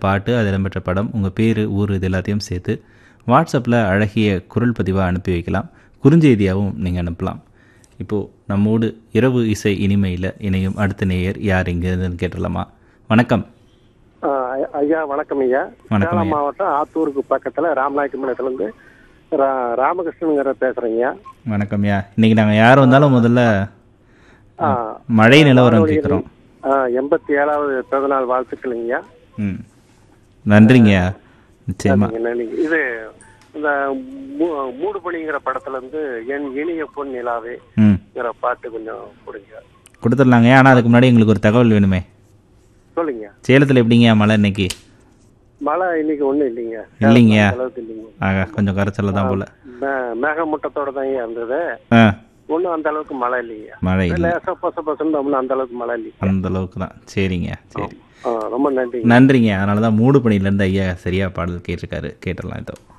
பாட்டு அது இடம்பெற்ற படம் உங்கள் பேர் ஊர் இது எல்லாத்தையும் சேர்த்து வாட்ஸ்அப்பில் அழகிய குரல் பதிவாக அனுப்பி வைக்கலாம் குறுஞ்செய்தியாகவும் நீங்கள் அனுப்பலாம் இப்போது நம்மோடு இரவு இசை இனிமையில் இணையும் அடுத்த நேயர் யார் இங்கேருந்துன்னு கேட்டுடலாமா வணக்கம் ஆ, ஐ- ஐயா வணக்கம் ஐயா வணக்கம் சேலம் ஐயா. மாவட்டம் ஆத்தூருக்கு பக்கத்துல ராமநாயக்கமலத்துல ரா ராமகிருஷ்ணனுங்கிற பேசுறேங்க வணக்கம்யா இன்றைக்கி நாங்கள் யார் வந்தாலும் முதல்ல ஆ, மழை நிலவரம் கேட்குறோம் ஆ, எண்பத்தி ஏழாவது பிறந்தநாள் வாழ்த்துக்கள்ங்கய்யா ம் நன்றிங்கய்யா நிச்சயமா சரிங்க, நன்றிங்க. இது இந்த மூ- மூடுபனிங்கிற படத்துல இருந்து என் இனிய பொன் நிலாவேங்கிற ம் பாட்டு கொஞ்சம் கொடுங்க கொடுத்துடலாங்க ஆனால் அதுக்கு முன்னாடி எங்களுக்கு ஒரு தகவல் வேணுமே சொல்லுங்க சேலத்தில் எப்படிங்கய்யா மழை இன்னைக்கு மழை இன்னைக்கு ஒண்ணும் இல்லைங்க இல்லைங்கய்யா. அந்த அளவுக்கு இல்லைங்க ஆக கொஞ்சம் கரைச்சல தான் போல மே- மேகமூட்டத்தோட தான் இருந்தது ஆ ஒண்ணும் அந்த அளவுக்கு மழை இல்லைங்க மழை இல்லை லேசா பச பசன்னு ஒண்ணும் அந்த அளவுக்கு மழை இல்லைங்க அந்த அளவுக்கு தான் சரிங்க சரி ஆ, ரொம்ப நன்றி நன்றிங்க அதனால தான் மூடு பணியிலேருந்து ஐயா சரியாக பாடல் கேட்டிருக்காரு கேட்டுடலாம் இதோ